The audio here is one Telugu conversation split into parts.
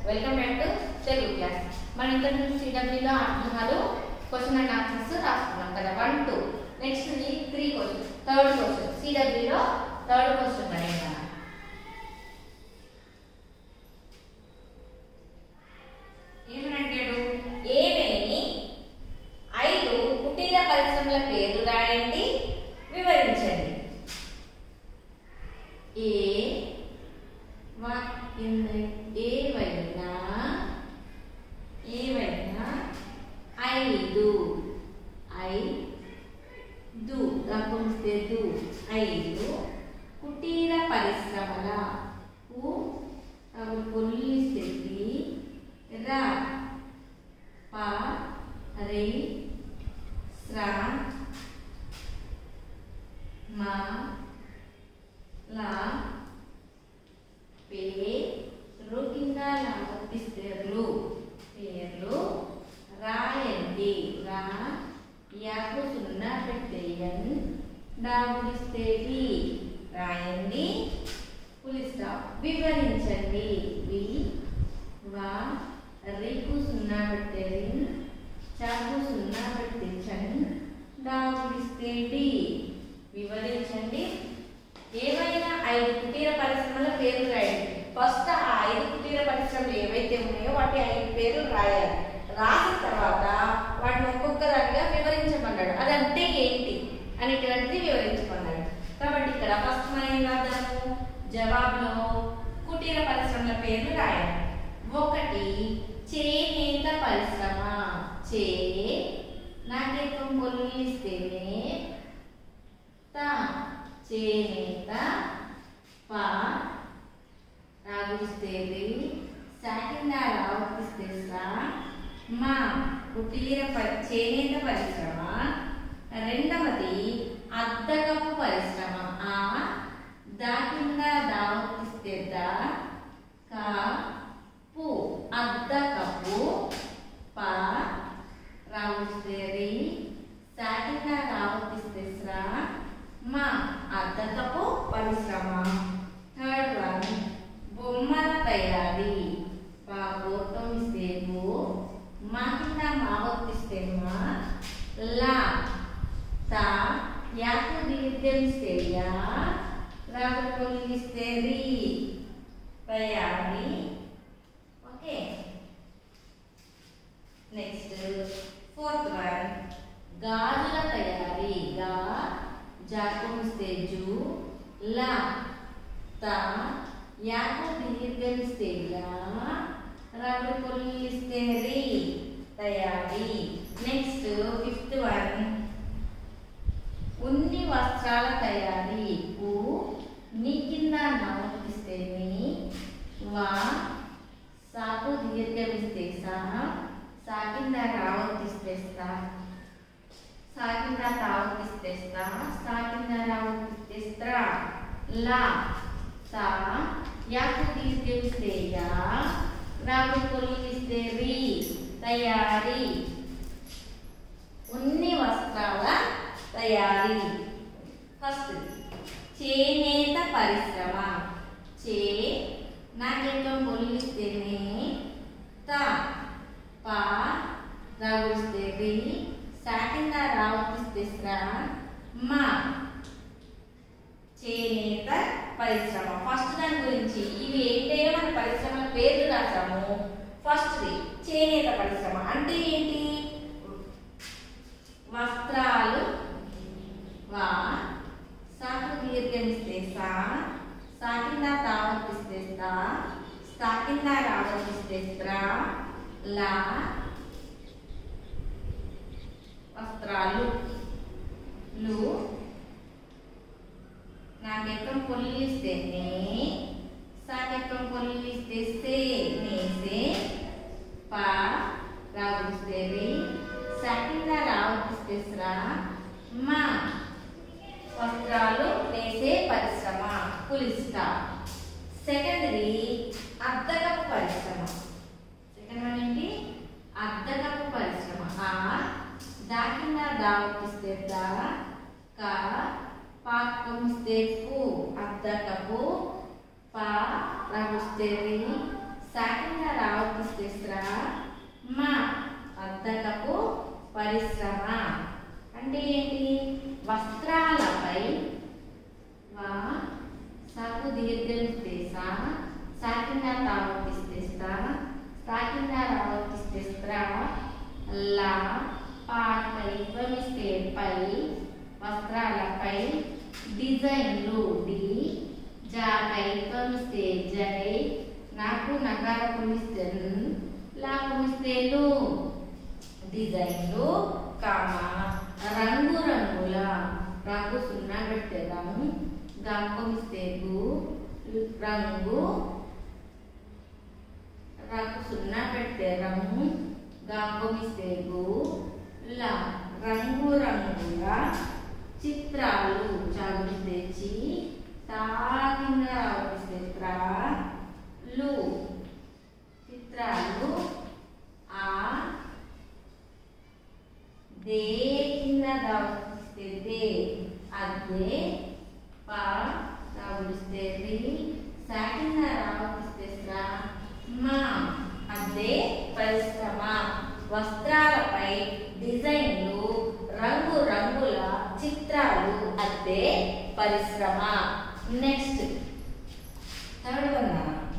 Welcome back to Telugu class మన ఇంతకు ముందు సిడబ్ల్యూలో అర్థాలు క్వశ్చన్ అండ్ ఆన్సర్స్ రాసుకున్నాం కదా వన్ టూ నెక్స్ట్ ఇది త్రీ క్వశ్చన్ థర్డ్ క్వశ్చన్ సిడబ్ల్యూలో థర్డ్ క్వశ్చన్ రాయండి మనం ఏమని అడిగాడు ఏమేమి ఐదు కుటీర పరిశ్రమల పేర్లు రాయండి వివరించండి ఏ వా- ఇన్- ఏవైనా ఏవైనా ఐదు ఐ దు రకంస్తే దు ఐదు కుటీర పరిశ్రమల కు అవి పొల్లిస్తేది ర ప రే స్ర మ లా పేరు కింద లాపిస్తేర్లు పేర్లు రాయండి రా యాకు సున్నా పెట్టేయన్ డాబులిస్తేది రాయండి పులి స్టాప్ వివరించండి వి వా రేకు సున్నా పెట్టేది చాకు సున్నా పెట్టించండి డాబులిస్తేది వివరించండి ఏవైనా ఐదు కుటీర పరిశ్రమల పేర్లు రాయండి ఫస్ట్ ఆ ఐదు కుటీర పరిశ్రమలు ఏవైతే ఉన్నాయో వాటి ఐదు పేర్లు రాయాలి రాసిన తర్వాత వాటిని ఒక్కొక్క దానిగా వివరించమన్నాడు అది అంటే ఏంటి అనేటువంటిది వివరించమన్నాడు కాబట్టి ఇక్కడ ఫస్ట్ మనం ఏం రాద్దాము జవాబులో కుటీర పరిశ్రమల పేర్లు రాయాలి ఒకటి చేనేత పరిశ్రమ చే నాకేకం పొల్లిస్తేనే త చేనేత ప రాగుస్తేది సాకింద రావుకిస్తే సా మా కుటీర ప- చేనేత పరిశ్రమ రెండవది అద్దకపు పరిశ్రమ ఆ దాకింద దావకిస్తే దా కా పు అద్దకపు ప రావుస్తేది సాకింద రావుకిస్తే స్రా మా అద్దకపు పరిశ్రమ థర్డ్ వన్ బొమ్మల తయారీ బాగోతం ఇస్తేము మా కింద మావత్తిస్తే మా లా తా యాకు దీర్ఘం ఇస్తే యా రాగు పొల్లిస్తే రీ తయారీ ఓకే నెక్స్ట్ ఫోర్త్ వన్ గాజుల తయారీ గా జాకుమిస్తే జు లా తా యాకు దీర్ఘమిస్తే యా రవి పొల్లిస్తే రి తయారీ నెక్స్ట్ ఫిఫ్త్ వన్ ఉన్ని వస్త్రాల తయారీ కు నీ కింద నమోదిస్తే నీ వా సాకు దీర్ఘమిస్తే సా సా కింద రావతిస్తే సా సా కింద తావతిస్తే సా సా కింద రావతిస్తే స్త్రా లా సా యాకు దీర్ఘమిస్తే యా రాకు పొల్లిస్తే రి తయారీ ఉన్ని వస్త్రాల తయారీ ఫస్ట్ చేనేత పరిశ్రమ చే నాకేకం పొల్లిస్తేనే త ప రాగుస్తే రి సాకింద రావుతిస్తే స్రా మా చేనేత పరిశ్రమ ఫస్ట్ దాని గురించి ఇవి ఏంటో మన పరిశ్రమల పేర్లు రాసాము ఫస్ట్ది చేనేత పరిశ్రమ అంటే ఏంటి వస్త్రాలు వా సాకు దీర్ఘమిస్తే సా సాకింద తావతిస్తే తా సాకింద రావతిస్తే స్త్రా లా వస్త్రాలు లు నాకెక్కం పొల్లిస్తే నే సాకెక్కం పొల్లిస్తే సే నేసే పా రాగుస్తే రే సాకింద రావుకిస్తే స్రా మా వస్త్రాలు నేసే పరిశ్రమ పులిస్టా సెకండ్ది అద్దకపు పరిశ్రమ సెకండ్ వన్ ఏంటి అద్దకపు పరిశ్రమ ఆ దాకిన దావకిస్తే దా కా పాకమిస్తే పు అద్దకపు పా రాగుస్తే రి సాకింగా రావతిస్తే శ్రా మా అద్దకపు పరిశ్రమ అంటే ఏంటి వస్త్రాలపై వా సాకు దీర్ఘమిస్తే సా సాకింగా రావతిస్తే స్థా సాకింగా రావతిస్తే స్త్రా లా పాటై త్వమిస్తే పై వస్త్రాలపై డిజైన్లు డి జాకై త్వమిస్తే జై నాకు నకార పులిస్తే న్, లా పులిస్తే లు డిజైన్లు కామ రంగు రంగుల రంగు సున్నా పెట్టేదాం గంపమిస్తే గు రంగు రంగు సున్నా పెట్టే రంగు గంపమిస్తే గు ల రంగు రంగుల చిత్రాలు చదువు తెచ్చి తాకింద రావిస్తే త్రా లు చిత్రాలు ఆ దే కింద రావిస్తే దే అదే పా రావిస్తే రి సా కింద రావిస్తే స్రా మా అదే పరిశ్రమ వస్త్రాలపై డిజైన్లు రంగు రంగుల చిత్రాలు అదే పరిశ్రమ నెక్స్ట్ థర్డ్ వన్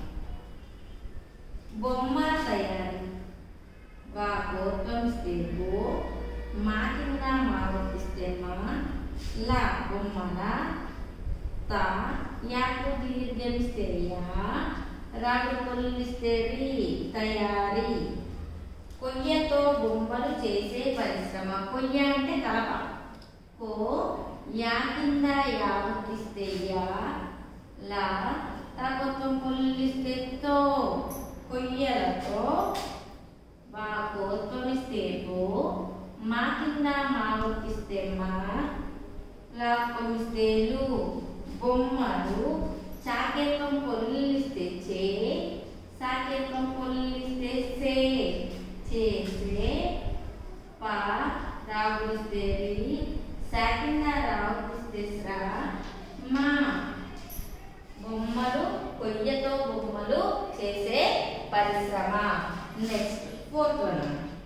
బొమ్మల తయారీ వా గోత్వం స్థిపు మా కింద మా వర్తిస్తే మా లా బొమ్మల తా యాకు దీర్ఘమిస్తే యా రాకు పొల్లిస్తే రి తయారీ కొయ్యతో బొమ్మలు చేసే పరిశ్రమ కొయ్య అంటే కలప కో యా కింద యా వర్తిస్తే యా లా తాకొత్తం పొల్లిస్తే తో కొయ్యలతో బాకోత్వమిస్తే బో మా కింద మా వర్తిస్తే మా లాక్కొమిస్తే లు బొమ్మలు చాకేత్వం పొల్లిస్తే చే సాకేత్వం పొల్లిస్తే సే చేసే పా రాగుడిస్తే రి సాకింద రాగుడిస్తే స్రా మా బొమ్మలు కొయ్యతో బొమ్మలు చేసే పరిశ్రమ నెక్స్ట్ ఫోర్త్ వన్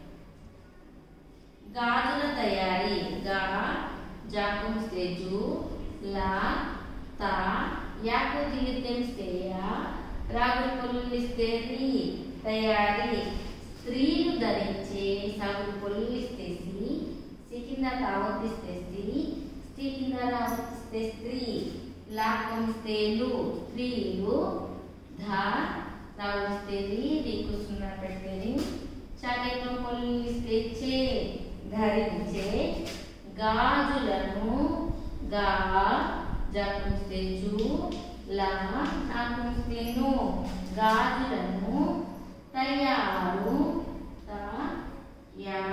గాజుల తయారీ గా జాకం స్టేజు లా తా యాకు దీర్ఘం స్తేయా రాగుల పొల్లిస్తే రి తయారీ స్త్రీలు ధరించే సగుడు పొల్లిస్తే సి సి కింద తావతిస్తే స్త్రీ స్త్రీ కింద రావతిస్తే స్త్రీ లాక్కొమిస్తే లు స్త్రీలు ధా రావతిస్తే రి రీకు సున్నా పెట్టేది చాకేతం పొల్లిస్తే చే ధరించే గాజులను గా జకుంస్తే జు లా నాకుంస్తే ను గాజులను తయారు త యా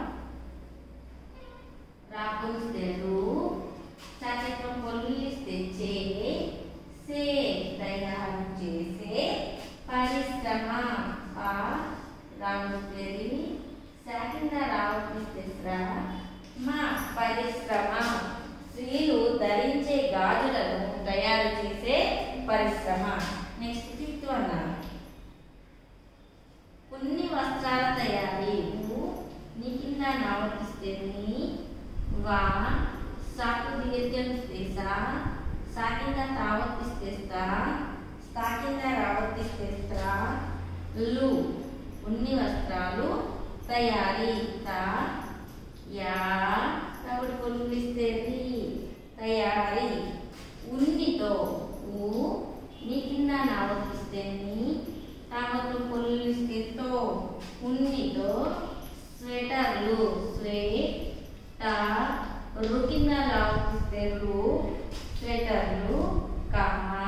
రాకుంస్తే రు చాకేతం పొల్లిస్తే చే సే తయారు చేసే పరిశ్రమ ఆ రాముస్తేరి శాకింద రావతిస్తే శ్రా మా పరిశ్రమ స్త్రీలు ధరించే గాజులను తయారు చేసే పరిశ్రమ నెక్స్ట్ ఫిఫ్త్ వన్ కొన్ని వస్త్రాల తయారీ ఊ, నీ కింద నావర్తిస్తే నీ వా సాకు దీర్ఘం స్థేసా సా కింద తావర్తిస్తే స్థా స్థా కింద రావర్తిస్తే స్త్రా లు ఉన్ని వస్త్రాలు తయారీ తా యా తవుడు పొల్లిస్తే రి తయారీ ఉన్నితో ఊ నీ కింద నావర్తిస్తే నీ తామతో పొల్లిస్తే తో ఉన్నితో స్వెటర్లు స్వే టా రు కింద లావర్తిస్తే రు స్వెటర్లు కామా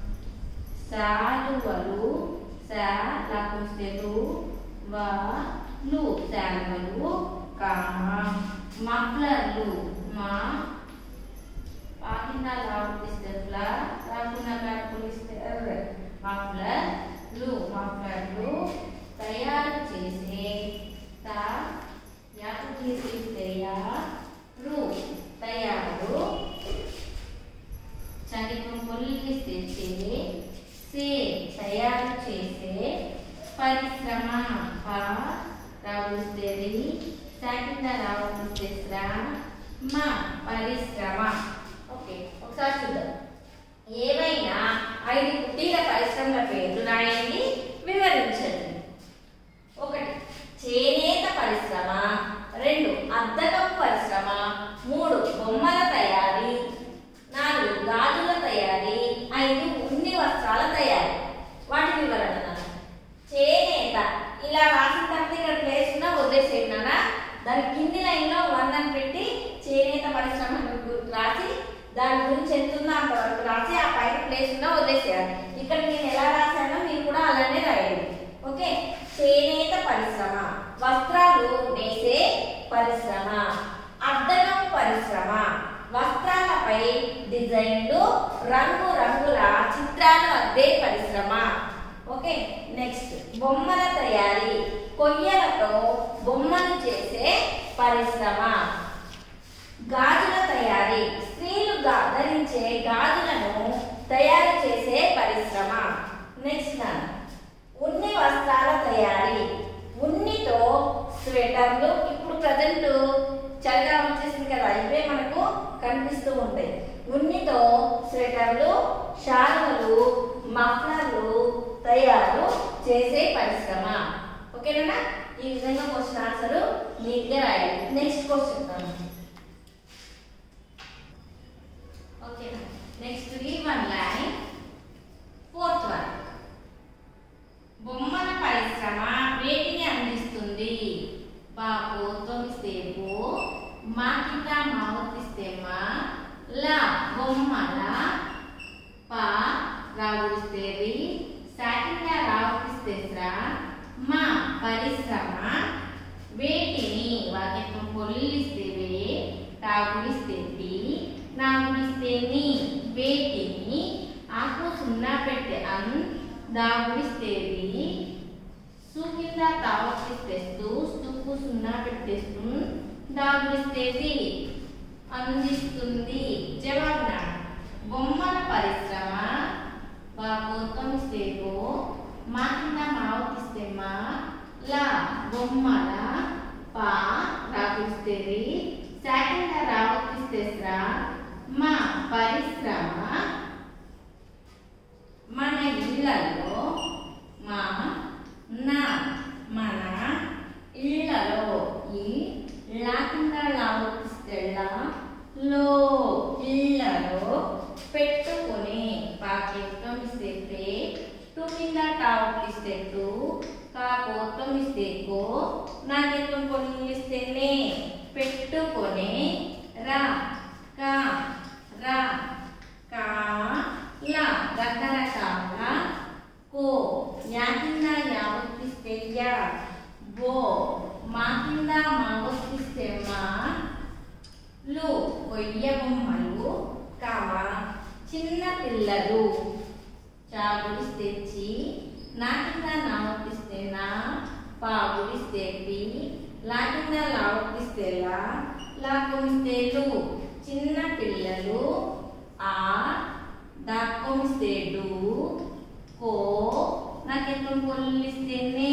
శాలువలు శా లాకుంటే లు వా లు శాలువలు కామ మఫ్లర్లు మా పాకింద లావుతిస్తే ఫ్లా రాకుండా కాకులిస్తే మఫ్లర్ లు మఫ్లర్లు తయారు చేసే తా యాకు తీసిస్తే యా రు తయారు చనికం పొల్లిస్తే చే సే తయారు చేసే పరిశ్రమ ప రావుస్తే రి సాకింద రావుస్తే శ్ర మ పరిశ్రమ ఓకే ఒకసారి చూద్దాం ఏవైనా ఐదు కుటీర పరిశ్రమల పేర్లు రాయండి వివరించండి ఒకటి చేనేత పరిశ్రమ రెండు అద్దకపు పరిశ్రమ మూడు బొమ్మల తయారీ నాలుగు గాజుల తయారీ ఐదు ఉన్ని వస్త్రాల తయారీ వాటి వివరణ నాన్న. చేనేత ఇలా రాసిన తర్వాత ఇక్కడ ప్లేస్ ఉన్న వదిలేసేయండి నాన్న దాని కింది లైన్లో వన్ అని పెట్టి చేనేత పరిశ్రమ అని గు- రాసి దాని గురించి ఎంత ఉందో అంతవరకు రాసి ఆ పైన ప్లేస్ ఉన్న వదిలేసేయాలి ఇక్కడ నేను ఎలా రాశానో మీరు కూడా అలానే రాయండి ఓకే చేనేత పరిశ్రమ వస్త్రాలు నేసే పరిశ్రమ అద్దకం పరిశ్రమ వస్త్రాలపై డిజైన్లు రంగు రంగుల చిత్రాలు అద్దే పరిశ్రమ ఓకే నెక్స్ట్ బొమ్మల తయారీ కొయ్యలతో బొమ్మలు చేసే పరిశ్రమ గాజుల తయారీ స్త్రీలు గా- ధరించే గాజులను తయారు చేసే పరిశ్రమ నెక్స్ట్ నాన్న ఉన్ని వస్త్రాల తయారీ ఉన్నితో స్వెటర్లు ఇప్పుడు ప్రజెంట్ చలిగా వచ్చేసింది కదా ఇవే మనకు కనిపిస్తూ ఉంటాయి ఉన్నితో స్వెటర్లు షాలువలు మఫ్లర్లు తయారు చేసే పరిశ్రమ ఓకేనా ఈ విధంగా క్వశ్చన్ ఆన్సర్ నీట్గా రాయాలి నెక్స్ట్ క్వశ్చన్ ఓకేనా నెక్స్ట్ ఈ వన్ లైన్ ఫోర్త్ వన్ బొమ్మల పరిశ్రమ వేటిని అందిస్తుంది బాపు తొమ్మిస్తేపు మా కింద మావతిస్తే మా లా బొమ్మల పా రావుడిస్తేవి సాకింద రావుడిస్తేస్రా మా పరిశ్రమ వేటిని వాక్యం పొల్లిస్తేవే తాగుడిస్తేవి నాగుడిస్తేని వేటిని ఆకు సున్నా పెట్టే అన్ దాగుడిస్తేవి సు కింద తావతిస్తేస్తూ స్తుకు సున్నా పెట్టేస్తూ దాగుడిస్తేది అందిస్తుంది జవాబు నాన్న. బొమ్మల పరిశ్రమ బాగోతం సేవో మా కింద మావతిస్తే మా లా బొమ్మల పా రాగుడిస్తేది సాకింద రావతిస్తేస్రా మా పరిశ్రమ మన ఇళ్ళలో మా నా మన ఇళ్ళలో ఈ లాకుండా లావతిస్తేళ్ళ లో ఇళ్ళలో పెట్టుకుని పాకెత్తం ఇస్తే టు కింద టావతిస్తే టు కాకోత్తం ఇస్తే కో నాకెత్తం పొల్లిస్తేనే పెట్టుకొని రా కా రా కా లా రకరకాల కో యా కింద యావత్తిస్తే యా బో మా కింద మావత్తిస్తే మా లు కొయ్య బొమ్మలు కామ చిన్న పిల్లలు చాగుడిస్ తెచ్చి నా కింద నావత్తిస్తే నా పాగుడిస్తే పి లా కింద లావత్తిస్తే లా లాకొమిస్తే లు చిన్న పిల్లలు ఆ దాక్కొమిస్తే డు కో నాకెంతో పొల్లిస్తేనే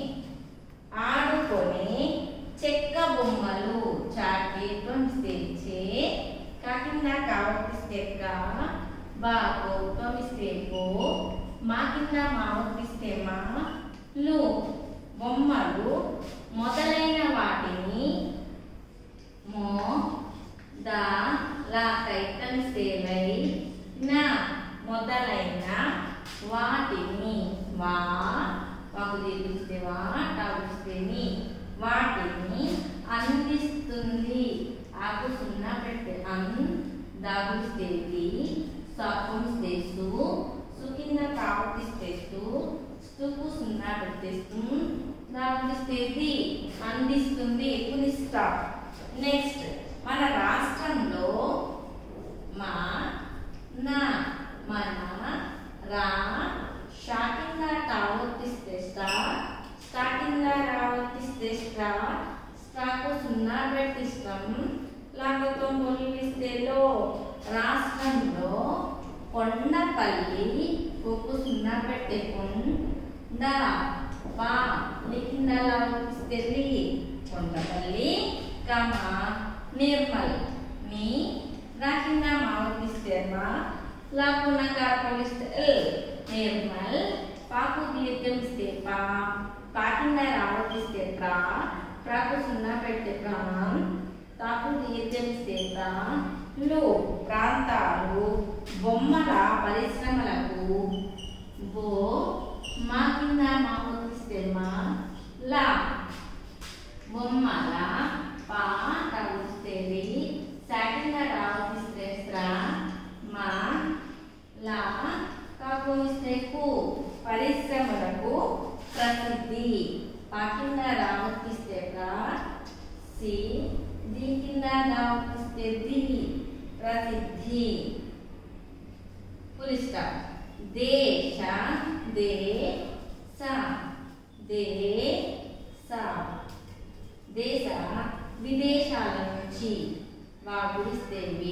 ఆడుకొని చెక్క బొమ్మలు చాటి పంపిస్తే కాకింద కావపిస్తే కా బాకో పంపిస్తే కో మా కింద మావపిస్తే మా లు బొమ్మలు మొదలైన వాటిని మో దా లా కైతమిస్తేవై నా మొదలైన వాటిని వా వాకు తీపిస్తే వా టాపిస్తే ని వాటిని అందిస్తుంది ఆకు సున్నా పెట్టే అన్ దాగుస్తేది సపుస్తే సు సు కింద కావతిస్తే సు స్తుకు సున్నా పెట్టేస్తూ దాగుస్తేది అందిస్తుంది పునిస్తా నెక్స్ట్ మన రాష్ట్రంలో మా నా మన రా స్టార్టింగ్ టావతిస్తే స్టార్ స్టార్టింగ్ రావతిస్తే స్టార్ స్టాకు సున్నా పెట్టిస్తాం లాగతో పొలిపిస్తే లో రాష్ట్రంలో కొండపల్లి ఒక్కు సున్నా పెట్టే కొండ పా లిఖింద లాగిస్తే లి కొండపల్లి కమ నిర్మల్ మీ రాకింద మావతిస్తే మా లాకున్న కార్పలిస్తే ఎల్ నిర్మల్ పాకు దీర్ఘమిస్తే పా పాకింద రావతిస్తే ప్రా ప్రాకు సున్నా పెడితే ప్రాణం తాకు దీర్ఘమిస్తే తా లు ప్రాంతాలు బొమ్మల పరిశ్రమలకు బో మా కింద మా వదిలిస్తే మా లా బొమ్మల పా రావతిస్తేది సాకింద రావతిస్తే స్రా మా లా కాకపోతే కు పరిశ్రమలకు ప్రసిద్ధి పాకింద రావతిస్తే కా సి దీ కింద రావతిస్తే ది ప్రసిద్ధి ఫుల్ స్టాప్ దేశ దేశ దేశ దేశ విదేశాల నుంచి వాగుడిస్తే వి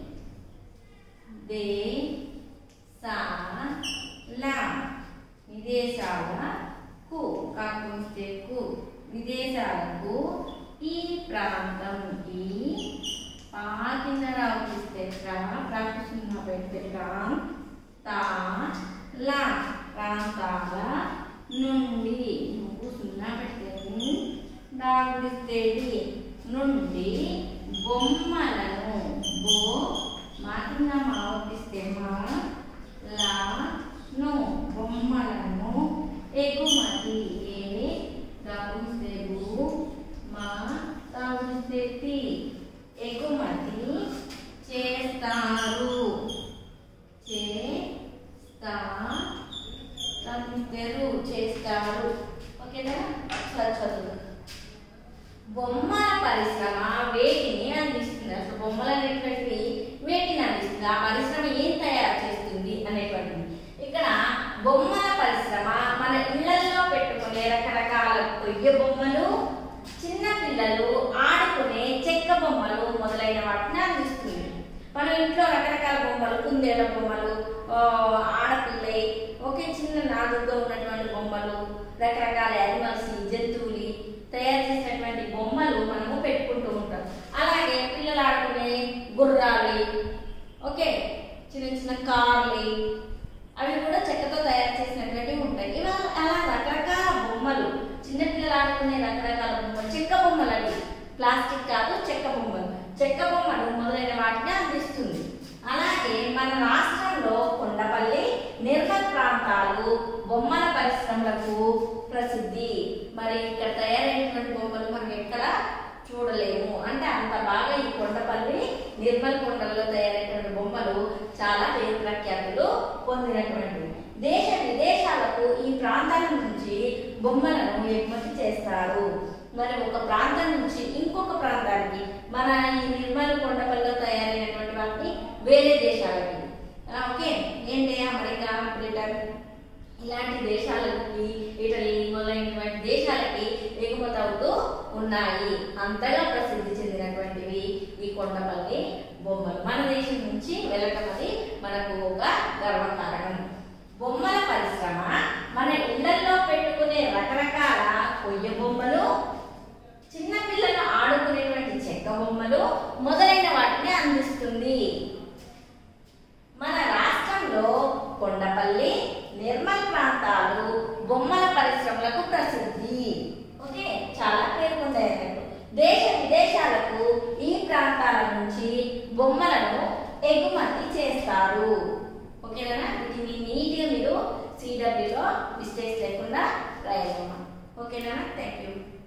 దే సా లా విదేశాలకు కాకపోతే కు విదేశాలకు ఈ ప్రాంతం ఈ పా కింద రావుకిస్తే ప్రాకుసున్న పెడితే తా లా ప్రాంతాల నుండి నువ్వు సున్నా పెడితే దాగుడిస్తేది నుండి బొమ్మలను బో మా కింద మావతిస్తే మా లా ను బొమ్మలను ఎగుమతి ఏ దాగుడిస్తే గు మా దాగుడిస్తే తి ఎగుమతి చేస్తారు చేస్తారు చేస్తారు ఓకేనా సరే చదువు బొమ్మల పరిశ్రమ వేటిని అందిస్తుంది అసలు బొమ్మలు అనేటువంటివి వేటిని అందిస్తుంది ఆ పరిశ్రమ ఏం తయారు చేస్తుంది అనేటువంటిది ఇక్కడ బొమ్మల పరిశ్రమ మన ఇళ్లలో పెట్టుకునే రకరకాల కొయ్య బొమ్మలు చిన్న పిల్లలు ఆడుకునే చెక్క బొమ్మలు మొదలైన వాటిని అందిస్తుంది మన ఇంట్లో రకరకాల బొమ్మలు కుందేల బొమ్మలు ఆ, ఆడపిల్లై ఒకే చిన్న నాదుతో ఉన్నటువంటి బొమ్మలు రకరకాల యానిమల్స్ జంతువులు తయారు చేసినటువంటి బొమ్మలు మనము పెట్టుకుంటూ ఉంటాం అలాగే పిల్లలు ఆడుకునే గుర్రాలు ఓకే చిన్న చిన్న కార్లు అవి కూడా చెక్కతో తయారు చేసినటువంటివి ఉంటాయి ఇవి అలా రకరకాల బొమ్మలు చిన్నపిల్లలు ఆడుకునే రకరకాల బొమ్మలు చెక్క బొమ్మలు అవి ప్లాస్టిక్ కాదు చెక్క బొమ్మలు చెక్క బొమ్మలు మొదలైన వాటిని అందిస్తుంది అలాగే మన రాష్ట్రంలో కొండపల్లి నిర్మల్ ప్రాంతాలు బొమ్మల పరిశ్రమలకు ప్రసిద్ధి మరి ఇక్కడ తయారైనటువంటి బొమ్మలు మనం ఎక్కడ చూడలేము అంటే అంత బాగా ఈ కొండపల్లి నిర్మల్ కొండల్లో తయారైనటువంటి బొమ్మలు చాలా పేరు ప్రఖ్యాతులు పొందినటువంటివి దేశ విదేశాలకు ఈ ప్రాంతాల నుంచి బొమ్మలను ఎగుమతి చేస్తారు మరి ఒక ప్రాంతం నుంచి ఇంకొక ప్రాంతానికి మన ఈ నిర్మల్ కొండపల్లిలో తయారైనటువంటి వాటిని వేరే దేశాలకి ఆ, ఓకే ఏంటి అమెరికా బ్రిటన్ ఇలాంటి దేశాలకి ఇటలీ మొదలైనటువంటి దేశాలకి ఎగుమతి అవుతూ ఉన్నాయి అంతగా ప్రసిద్ధి చెందినటువంటివి ఈ కొండపల్లి బొమ్మలు మన దేశం నుంచి వెళ్ళటం అది మనకు ఒక గర్వకారణం బొమ్మల పరిశ్రమ మన ఇళ్లలో పెట్టుకునే రకరకాల కొయ్య బొమ్మలు చిన్న పిల్లలు ఆడుకునేటువంటి చెక్క బొమ్మలు మొదలైన వాటిని అందిస్తుంది మన రాష్ట్రంలో కొండపల్లి నిర్మల్ ప్రాంతాలు బొమ్మల పరిశ్రమలకు ప్రసిద్ధి ఓకే చాలా పేర్కొంటాయి అన్నట్టు దేశ విదేశాలకు ఈ ప్రాంతాల నుంచి బొమ్మలను ఎగుమతి చేస్తారు ఓకేనా వీటిని నీట్గా మీరు సిడబ్ల్యూలో మిస్టేక్స్ లేకుండా రాయాలమ్మా ఓకేనా థ్యాంక్ యూ